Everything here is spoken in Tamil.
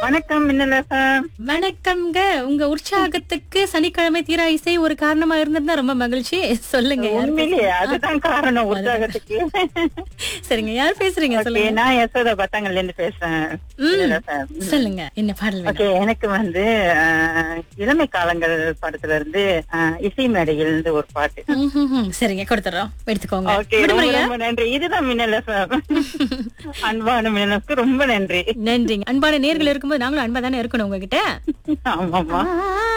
வணக்கம் மின்னல சார் வணக்கம்ங்க உங்க உற்சாகத்துக்கு சனிக்கிழமை தீரா இசை ஒரு காரணமா இருந்திருந்தா ரொம்ப மகிழ்ச்சி சொல்லுங்க யார் உண்மையிலேயே அதுதான் காரணம் உற்சாகத்துக்கு சரிங்க யார் பேசுறீங்க ஓகே சொல்லுங்க நான் யசோதா பத்தாங்கல்ல இருந்து பேசுறேன் மின்னல சார் சொல்லுங்க என்ன பாடல் வேணும் ஓகே எனக்கு வந்து ஆஹ், இளமை காலங்கள் படத்துல இருந்து ஆஹ், இசை மேடையில் இருந்து ஒரு பாட்டு ம்ஹும்ஹும். சரிங்க கொடுத்துறோம் எடுத்துக்கோங்க ஓகே ரொம்ப விடுமுறையா ரொம்ப நன்றி இதுதான் மின்னல சார் அன்பான மின்னலுக்கு ரொம்ப நன்றி நன்றிங்க அன்பான நேர்கள் இருக்கும்போது நாங்களும் அன்பா தானே இருக்கணும் உங்ககிட்ட ஆமாமா ஆ